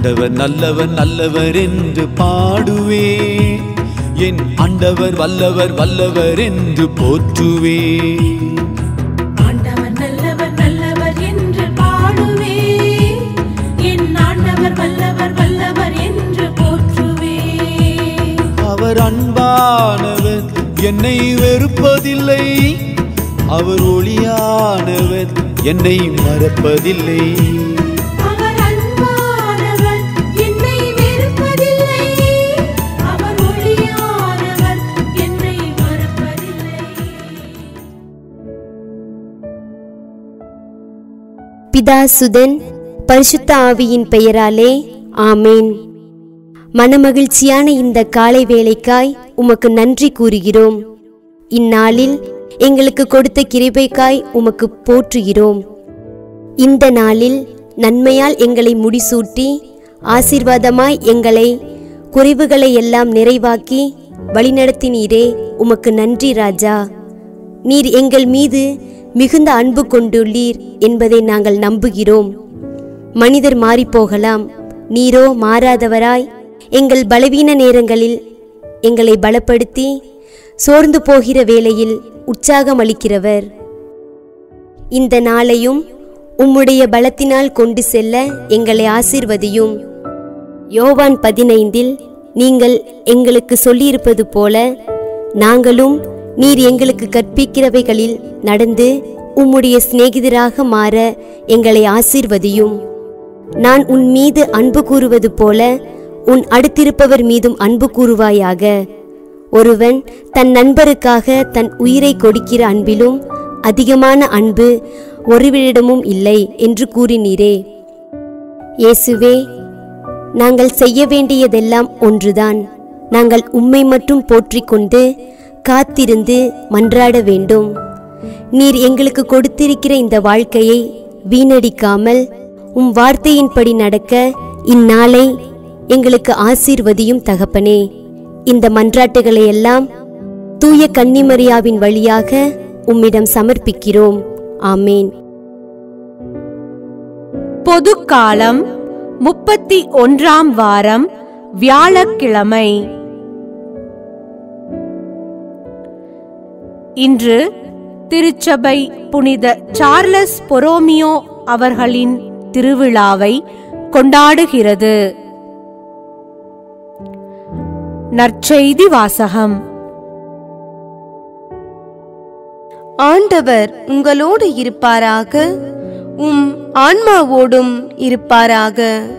ஆண்டவர் நல்லவர் நல்லவர் என்று பாடுவே என் ஆண்டவர் வல்லவர் வல்லவர் என்று போற்றுவே ஆண்டவர் நல்லவர் நல்லவர் என்று பாடுவே என் ஆண்டவர் வல்லவர் வல்லவர் என்று போற்றுவே அவர் அன்பானவர் என்னை வெறுப்பதில்லை அவர் ஒளியானவர் என்னை மறப்பதில்லை அவர் அன்பானவர் என்னை வெறுப்பதில்லை அவர் ஒளியானவர் என்னை மறப்பதில்லை பிதா சுதன் பரிசுத்த ஆவியின் பெயராலே ஆமேன் மனமகிழ்ச்சியான இந்த காலை வேளைக்காய் உமக்கு நன்றி கூறுகிறோம் இந்நாளில் எங்களுக்கு கொடுத்த கிருபைக்காய் உமக்கு போற்றுகிறோம் இந்த நாளில் நன்மையால் எங்களை முடிசூட்டி ஆசீர்வாதமாய் எங்களை குறைவுகளை எல்லாம் நிறைவாக்கி வழிநடத்தினீரே உமக்கு நன்றி ராஜா நீர் எங்கள் மீது மிகுந்த அன்பு கொண்டுள்ளீர் என்பதை நாங்கள் நம்புகிறோம் மனிதர் மாறிப்போகலாம் நீரோ மாறாதவராய் எங்கள் பலவீன நேரங்களில் எங்களை பலப்படுத்தி சோர்ந்து போகிற வேளையில் உற்சாகம் அளிக்கிறவர் இந்த நாளையும் உம்முடைய பலத்தினால் கொண்டு செல்ல எங்களை ஆசீர்வதியும் யோவான் பதினைந்தில் நீங்கள் எங்களுக்கு சொல்லியிருப்பது போல நாங்களும் நீர் எங்களுக்கு கற்பிக்கிறவைகளில் நடந்து உம்முடைய சிநேகிதராக மாற எங்களை ஆசீர்வதியும் நான் உன் மீது அன்பு கூறுவது போல உன் அடுத்திருப்பவர் மீதும் அன்பு கூறுவாயாக ஒருவன் தன் நண்பருக்காக தன் உயிரை கொடுக்கிற அன்பிலும் அதிகமான அன்பு ஒருவரிடமும் இல்லை என்று கூறினீரே இயேசுவே நாங்கள் செய்ய வேண்டியதெல்லாம் ஒன்றுதான் நாங்கள் உம்மை மட்டும் போற்றிக் கொண்டு காத்திருந்து மன்றாட வேண்டும் நீர் எங்களுக்கு கொடுத்திருக்கிற இந்த வாழ்க்கையை வீணடிக்காமல் உம் வார்த்தையின்படி நடக்க இந்நாளை எங்களுக்கு ஆசீர்வதியும் தகப்பனே இந்த மன்றாட்டுகளை எல்லாம் தூய கன்னிமரியாவின் வழியாக உம்மிடம் சமர்ப்பிக்கிறோம் ஆமேன் பொதுக்காலம் முப்பத்தி ஒன்றாம் வாரம் வியாழக்கிழமை இன்று திருச்சபை புனித சார்லஸ் பொரோமியோ அவர்களின் திருவிழாவை கொண்டாடுகிறது நற்செய்தி வாசகம் ஆண்டவர் உங்களோடு இருப்பாராக உம் ஆன்மாவோடும் இருப்பாராக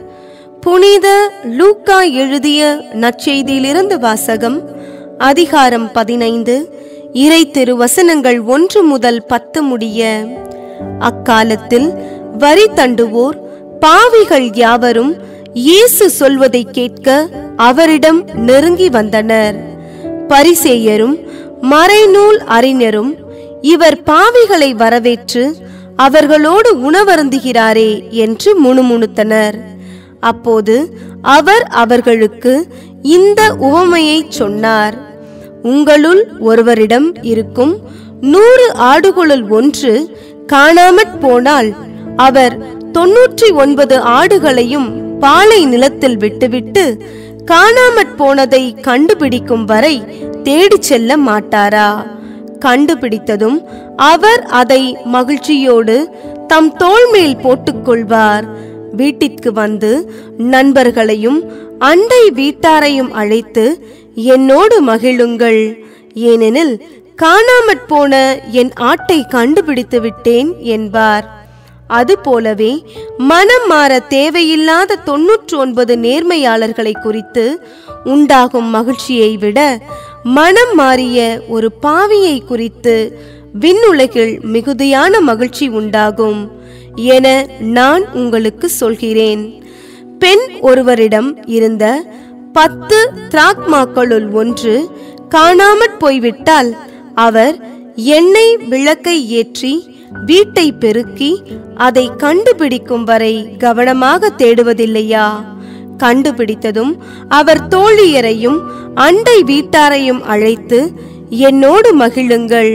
புனித லூக்கா எழுதிய நற்செய்தியிலிருந்து வாசகம் அதிகாரம் பதினைந்து இறை திருவசனங்கள் ஒன்று முதல் பத்து முடிய அக்காலத்தில் வரி தண்டுவோர் பாவிகள் யாவரும் இயேசு சொல்வதை கேட்க அவரிடம் நெருங்கி வந்தனர் பரிசேயரும் மறைநூல் அறிஞரும் இவர் பாவிகளை வரவேற்று அவர்களோடு உணவருந்துகிறாரே என்று முணுமுணுத்தனர் அப்போது அவர் அவர்களுக்கு இந்த உவமையை சொன்னார் உங்களுள் ஒருவரிடம் இருக்கும் நூறு ஆடுகளுள் ஒன்று காணாமற் போனால் அவர் தொன்னூற்றி ஒன்பது ஆடுகளையும் பாலை நிலத்தில் விட்டுவிட்டு காணாமற் போனதை கண்டுபிடிக்கும் வரை தேடிச் செல்ல மாட்டாரா கண்டுபிடித்ததும் அவர் அதை மகிழ்ச்சியோடு தம் தோள் மேல் போட்டுக்கொள்வார் வீட்டிற்கு வந்து நண்பர்களையும் அண்டை வீட்டாரையும் அழைத்து என்னோடு மகிழுங்கள் ஏனெனில் காணாமற் போன என் ஆட்டை கண்டுபிடித்து விட்டேன் என்பார் அதுபோலவே மனம் மாற தேவையில்லாத தொன்னூற்று ஒன்பது நேர்மையாளர்களை குறித்து உண்டாகும் மகிழ்ச்சியை விட மனம் மாறிய ஒரு பாவியை குறித்து விண்ணுலகில் மிகுதியான மகிழ்ச்சி உண்டாகும் என நான் உங்களுக்கு சொல்கிறேன் பெண் ஒருவரிடம் இருந்த பத்து திராக்மாக்களுள் ஒன்று காணாமற் போய்விட்டால் அவர் எண்ணெய் விளக்கை ஏற்றி வீட்டை பெருக்கி அதை கண்டுபிடிக்கும் வரை கவனமாக தேடுவதில்லையா கண்டுபிடித்ததும் அவர் தோழியரையும் அண்டை வீட்டாரையும் அழைத்து என்னோடு மகிழுங்கள்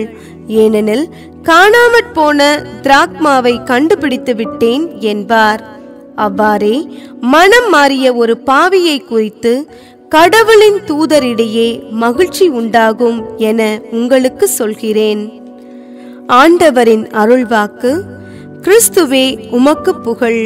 ஏனெனில் காணாமற் போன திராக்மாவை கண்டுபிடித்து விட்டேன் என்பார் அவ்வாறே மனம் மாறிய ஒரு பாவியை குறித்து கடவுளின் தூதரிடையே மகிழ்ச்சி உண்டாகும் என உங்களுக்கு சொல்கிறேன் ஆண்டவரின் அருள்வாக்கு கிறிஸ்துவே உமக்கு புகழ்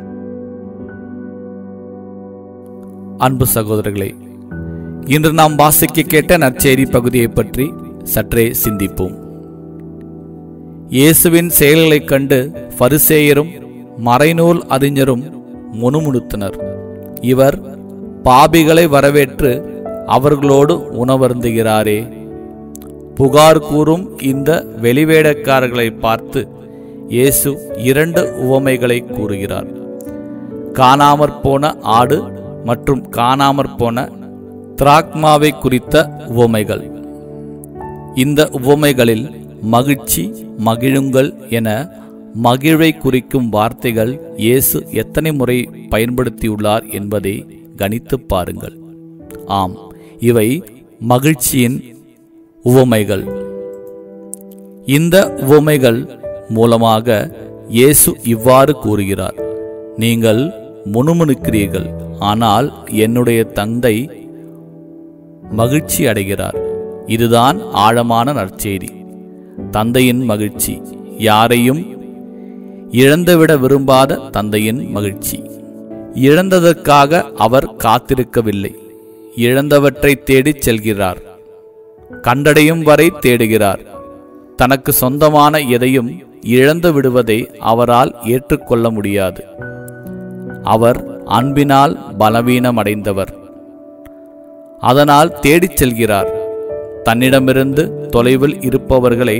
அன்பு சகோதரர்களே இன்று நாம் வாசிக்க கேட்ட நற்செய்தி பகுதியை பற்றி சற்றே சிந்திப்போம் இயேசுவின் செயல்களைக் கண்டு பரிசேயரும் மறைநூல் அறிஞரும் முணுமுணுத்தனர் இவர் பாபிகளை வரவேற்று அவர்களோடு உணவருந்துகிறாரே புகார் கூறும் இந்த வெளிவேடக்காரர்களை பார்த்து இயேசு இரண்டு உவமைகளை கூறுகிறார் காணாமற் போன ஆடு மற்றும் காணாமற் போன திராக்மாவை குறித்த உவமைகள் இந்த உவமைகளில் மகிழ்ச்சி மகிழுங்கள் என மகிழ்வை குறிக்கும் வார்த்தைகள் இயேசு எத்தனை முறை பயன்படுத்தியுள்ளார் என்பதை கணித்துப் பாருங்கள் ஆம் இவை மகிழ்ச்சியின் உவமைகள் இந்த உவமைகள் மூலமாக இயேசு இவ்வாறு கூறுகிறார் நீங்கள் முணுமுணுக்கிறீர்கள் ஆனால் என்னுடைய தந்தை மகிழ்ச்சி அடைகிறார் இதுதான் ஆழமான நற்செய்தி தந்தையின் மகிழ்ச்சி யாரையும் இழந்துவிட விரும்பாத தந்தையின் மகிழ்ச்சி இழந்ததற்காக அவர் காத்திருக்கவில்லை இழந்தவற்றை தேடிச் செல்கிறார் கண்டடையும் வரை தேடுகிறார் தனக்கு சொந்தமான எதையும் இழந்து விடுவதை அவரால் ஏற்றுக்கொள்ள முடியாது அவர் அன்பினால் பலவீனமடைந்தவர் அதனால் தேடிச் செல்கிறார் தன்னிடமிருந்து தொலைவில் இருப்பவர்களை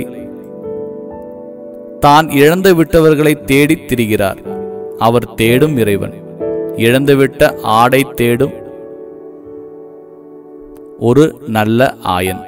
தான் இழந்து விட்டவர்களை தேடித் திரிகிறார் அவர் தேடும் இறைவன் இழந்துவிட்ட ஆடை தேடும் ஒரு நல்ல ஆயன்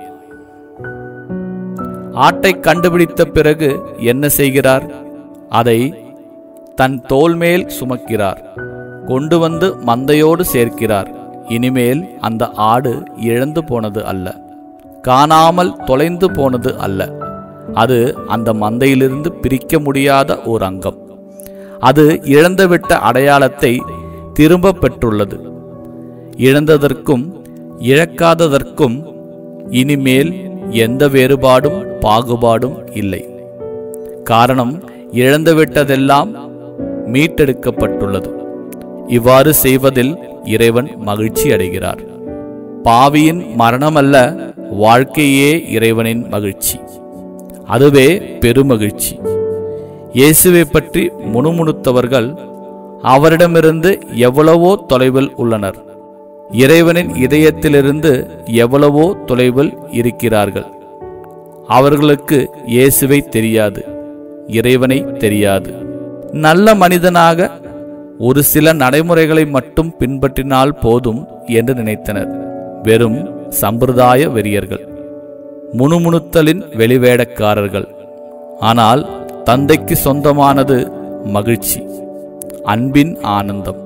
ஆட்டை கண்டுபிடித்த பிறகு என்ன செய்கிறார் அதை தன் தோள் மேல் சுமக்கிறார் கொண்டு வந்து மந்தையோடு சேர்க்கிறார் இனிமேல் அந்த ஆடு இழந்து போனது அல்ல காணாமல் தொலைந்து போனது அல்ல அது அந்த மந்தையிலிருந்து பிரிக்க முடியாத ஓர் அங்கம் அது இழந்துவிட்ட அடையாளத்தை திரும்ப பெற்றுள்ளது இழந்ததற்கும் இழக்காததற்கும் இனிமேல் எந்த வேறுபாடும் பாகுபாடும் இல்லை காரணம் இழந்துவிட்டதெல்லாம் மீட்டெடுக்கப்பட்டுள்ளது இவ்வாறு செய்வதில் இறைவன் மகிழ்ச்சி அடைகிறார் பாவியின் மரணமல்ல வாழ்க்கையே இறைவனின் மகிழ்ச்சி அதுவே பெருமகிழ்ச்சி இயேசுவை பற்றி முணுமுணுத்தவர்கள் அவரிடமிருந்து எவ்வளவோ தொலைவில் உள்ளனர் இறைவனின் இதயத்திலிருந்து எவ்வளவோ தொலைவில் இருக்கிறார்கள் அவர்களுக்கு இயேசுவை தெரியாது இறைவனை தெரியாது நல்ல மனிதனாக ஒரு சில நடைமுறைகளை மட்டும் பின்பற்றினால் போதும் என்று நினைத்தனர் வெறும் சம்பிரதாய வெறியர்கள் முணுமுணுத்தலின் வெளிவேடக்காரர்கள் ஆனால் தந்தைக்கு சொந்தமானது மகிழ்ச்சி அன்பின் ஆனந்தம்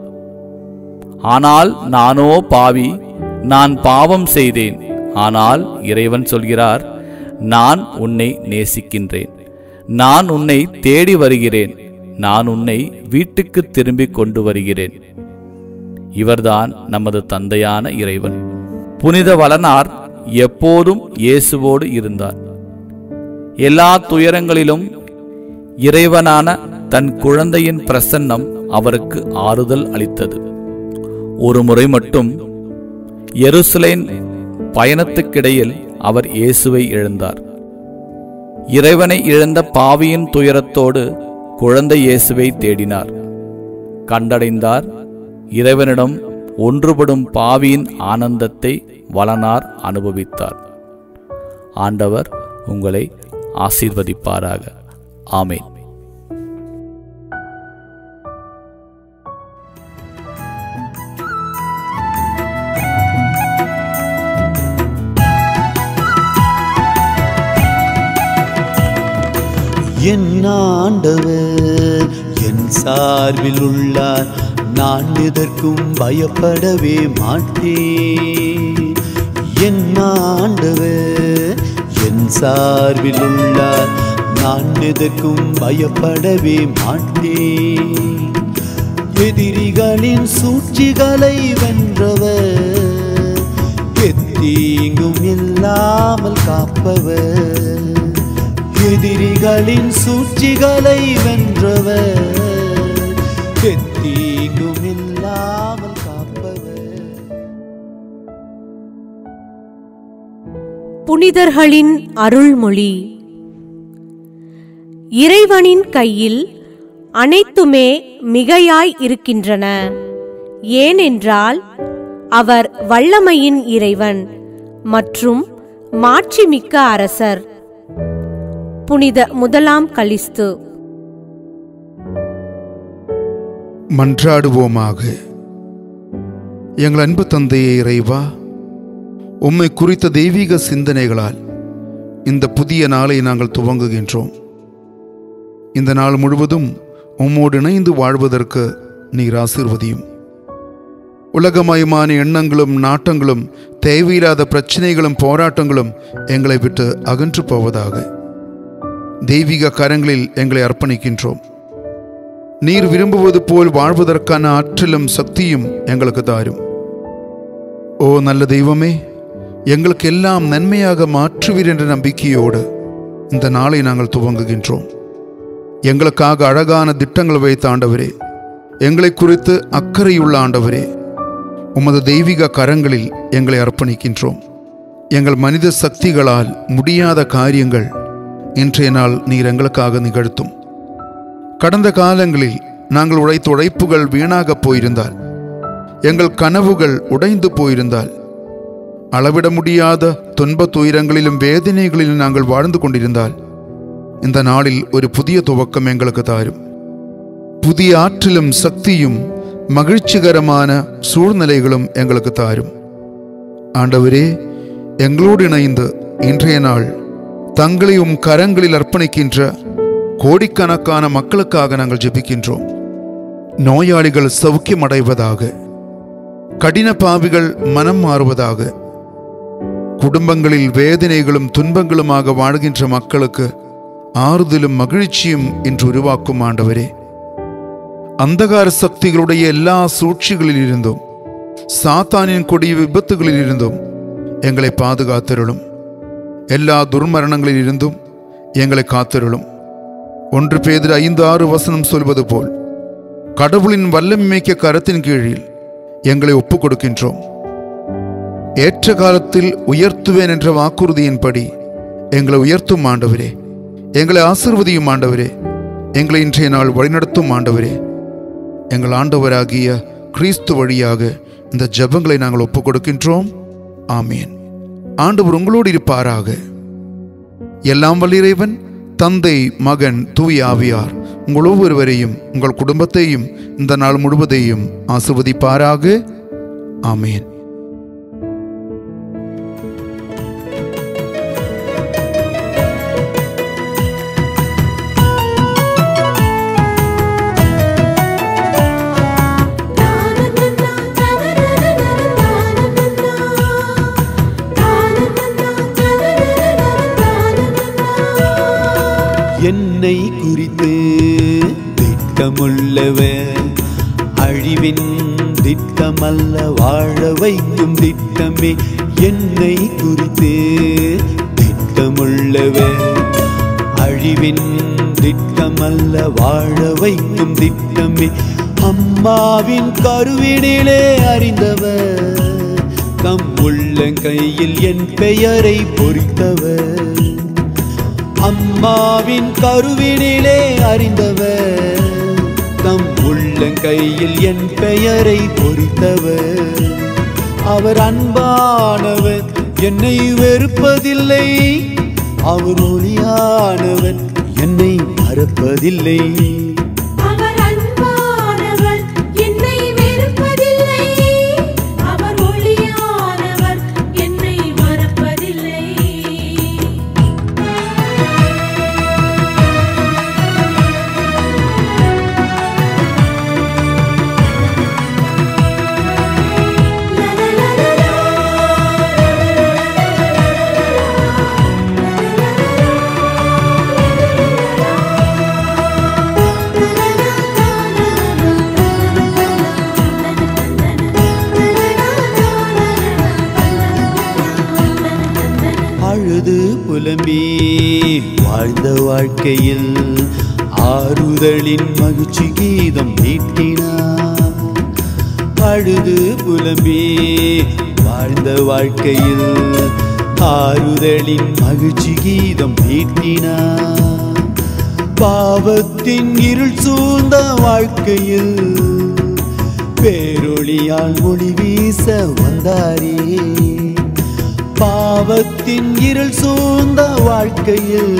ஆனால் நானோ பாவி நான் பாவம் செய்தேன் ஆனால் இறைவன் சொல்கிறார் நான் உன்னை நேசிக்கின்றேன் நான் உன்னை தேடி வருகிறேன் நான் உன்னை வீட்டுக்கு திரும்பி கொண்டு வருகிறேன் இவர்தான் நமது தந்தையான இறைவன் புனித வளனார் எப்போதும் இயேசுவோடு இருந்தார் எல்லா துயரங்களிலும் இறைவனான தன் குழந்தையின் பிரசன்னம் அவருக்கு ஆறுதல் அளித்தது ஒரு முறை மட்டும் எருசலேம் பயணத்துக்கிடையில் அவர் இயேசுவை இழந்தார் இறைவனை இழந்த பாவியின் துயரத்தோடு குழந்தை இயேசுவை தேடினார் கண்டடைந்தார் இறைவனிடம் ஒன்றுபடும் பாவியின் ஆனந்தத்தை வளனார் அனுபவித்தார் ஆண்டவர் உங்களை ஆசீர்வதிப்பாராக ஆமேன் என் ஆண்டவர் என் சார்பில் உள்ளார் நான் எதற்கும் பயப்படவே மாட்டேன் என் ஆண்டவர் என் சார்பில் உள்ளார் நான் எதற்கும் பயப்படவே மாட்டேன் எதிரிகளின் சூழ்ச்சிகளை வென்றவர் எத்தீங்கும் இல்லாமல் காப்பவர் எதிரிகளின் சூழ்ச்சிகளை வென்றவர் எத்தீங்கும் இல்லாமல் காப்பவர் புனிதர்களின் அருள்மொழி இறைவனின் கையில் அனைத்துமே மிகையாய் இருக்கின்றன ஏனென்றால் அவர் வல்லமையின் இறைவன் மற்றும் மாட்சிமிக்க அரசர் புனித முதலாம் கலிஸ்து மன்றாடுவோமாக எங்கள் அன்பு தந்தையே இறைவா உம்மை குறித்த தெய்வீக சிந்தனைகளால் இந்த புதிய நாளை நாங்கள் துவங்குகின்றோம் இந்த நாள் முழுவதும் உம்மோடு இணைந்து வாழ்வதற்கு நீர் ஆசீர்வதியும் உலகமயமான எண்ணங்களும் நாட்டங்களும் தேவையில்லாத பிரச்சனைகளும் போராட்டங்களும் எங்களை விட்டு அகன்று போவதாக தெய்வீக கரங்களில் எங்களை அர்ப்பணிக்கின்றோம் நீர் விரும்புவது போல் வாழ்வதற்கான ஆற்றலும் சக்தியும் எங்களுக்கு தாரும் ஓ நல்ல தெய்வமே எங்களுக்கு எல்லாம் நன்மையாக மாற்றுவீர் என்ற நம்பிக்கையோடு இந்த நாளை நாங்கள் துவங்குகின்றோம் எங்களுக்காக அழகான திட்டங்கள் வைத்த ஆண்டவரே எங்களை குறித்து அக்கறையுள்ள ஆண்டவரே உமது தெய்வீக கரங்களில் எங்களை அர்ப்பணிக்கின்றோம் எங்கள் மனித சக்திகளால் முடியாத காரியங்கள் இன்றைய நாள் நீர் எங்களுக்காக நிகழ்த்தும் கடந்த காலங்களில் நாங்கள் உழைத்த உழைப்புகள் வீணாகப் போயிருந்தால் எங்கள் கனவுகள் உடைந்து போயிருந்தால் அளவிட முடியாத துன்பத் துயரங்களிலும் வேதனைகளிலும் நாங்கள் வாழ்ந்து கொண்டிருந்தால் இந்த நாளில் ஒரு புதிய துவக்கம் எங்களுக்கு தாரும் புதிய ஆற்றலும் சக்தியும் மகிழ்ச்சிகரமான சூழ்நிலைகளும் எங்களுக்கு தாரும் ஆண்டவரே எங்களோடு இணைந்து இன்றைய நாள் தங்களை உம் கரங்களில் அர்ப்பணிக்கின்ற கோடிக்கணக்கான மக்களுக்காக நாங்கள் ஜெபிக்கின்றோம் நோயாளிகள் சௌக்கியமடைவதாக கடின பாவிகள் மனம் மாறுவதாக குடும்பங்களில் வேதனைகளும் துன்பங்களுமாக வாழ்கின்ற மக்களுக்கு ஆறுதலும் மகிழ்ச்சியும் இன்று உருவாக்கும் ஆண்டவரே அந்தகார சக்திகளுடைய எல்லா சூழ்ச்சிகளில் இருந்தும் சாத்தானின் கொடிய விபத்துகளில் இருந்தும் எங்களை பாதுகாத்திருளும் எல்லா துர்மரணங்களில் இருந்தும் எங்களை காத்திருளும் ஒன்று பேதில் ஐந்து ஆறு வசனம் சொல்வது போல் கடவுளின் வல்லமிக்க கரத்தின் கீழில் எங்களை ஒப்புக் கொடுக்கின்றோம் ஏற்ற காலத்தில் உயர்த்துவேன் என்ற வாக்குறுதியின்படி எங்களை உயர்த்தும் ஆண்டவரே எங்களை ஆசிர்வதியும் ஆண்டவரே எங்களை இன்றைய நாள் வழிநடத்தும் ஆண்டவரே எங்கள் ஆண்டவராகிய கிறிஸ்து வழியாக இந்த ஜெபங்களை நாங்கள் ஒப்புக் கொடுக்கின்றோம் ஆமீன் ஆண்டவர் உங்களோடு இருப்பாராக எல்லாம் வல்லிறைவன் தந்தை மகன் தூய ஆவியார் உங்கள் ஒவ்வொருவரையும் உங்கள் குடும்பத்தையும் இந்த நாள் முழுவதையும் ஆசிர்வதிப்பாராக ஆமேன் என்னை குறித்து திட்டமுள்ளவர் அழிவின் திட்டமல்ல வாழ வைக்கும் திட்டமே என்னை குறித்து திட்டமுள்ளவர் அழிவின் திட்டமல்ல வாழ வைக்கும் திட்டமே அம்மாவின் கருவினிலே அறிந்தவர் தம் உள்ளங்கையில் என் பெயரை பொறித்தவர் அம்மாவின் கருவினிலே அறிந்தவர் தம் உள்ளங்கையில் என் பெயரை பொறித்தவர் அவர் அன்பானவர் என்னை வெறுப்பதில்லை அவர் ஒளியானவர் என்னை மறப்பதில்லை அவர் அன்பானவர் என்னை வெறுப்பதில்லை அவர் ஒளியானவர் என்னை மறப்பதில்லை வாழ்ந்த வாழ்க்கையில் ஆறுதலின் மகிழ்ச்சி கீதம் நீட்டினார் அழுது புலம்பி வாழ்ந்த வாழ்க்கையில் ஆறுதலின் மகிழ்ச்சி கீதம் நீட்டினார் பாவத்தின் இருள் சூழ்ந்த வாழ்க்கையில் பேரொளியால் ஒளி வீச வந்தாரே பாவத்தின் இருள் சூழ்ந்த வாழ்க்கையில்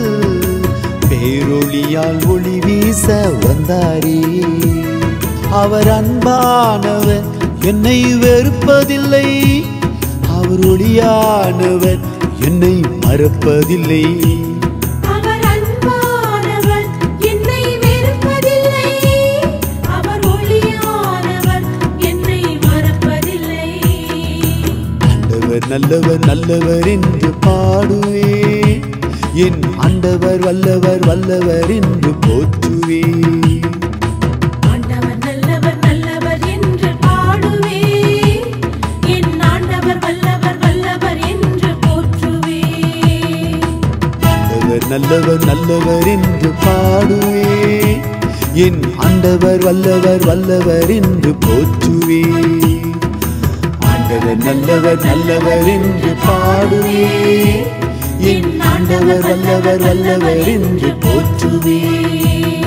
பேரொளியால் ஒளி வீச வந்தாரே அவர் அன்பானவர் என்னை வெறுப்பதில்லை அவர் ஒளியானவர் என்னை மறப்பதில்லை அவர் அன்பானவர் என்னை வெறுப்பதில்லை அவர் ஒளியானவர் என்னை மறப்பதில்லை ஆண்டவர் நல்லவர் நல்லவர் என்று பாடுவே என் ஆண்டவர் வல்லவர் வல்லவர் என்று போற்றுவே ஆண்டவர் நல்லவர் நல்லவர் என்று பாடுவே என் ஆண்டவர் வல்லவர் வல்லவர் என்று போற்றுவே ஆண்டவர் நல்லவர் நல்லவர் என்று பாடுவே என் ஆண்டவர் வல்லவர் வல்லவர் என்று போற்றுவே ஆண்டவர் நல்லவர் நல்லவர் என்று பாடுவே என் ஆண்டவர் வல்லவர் வல்லவர் என்று போற்றுவே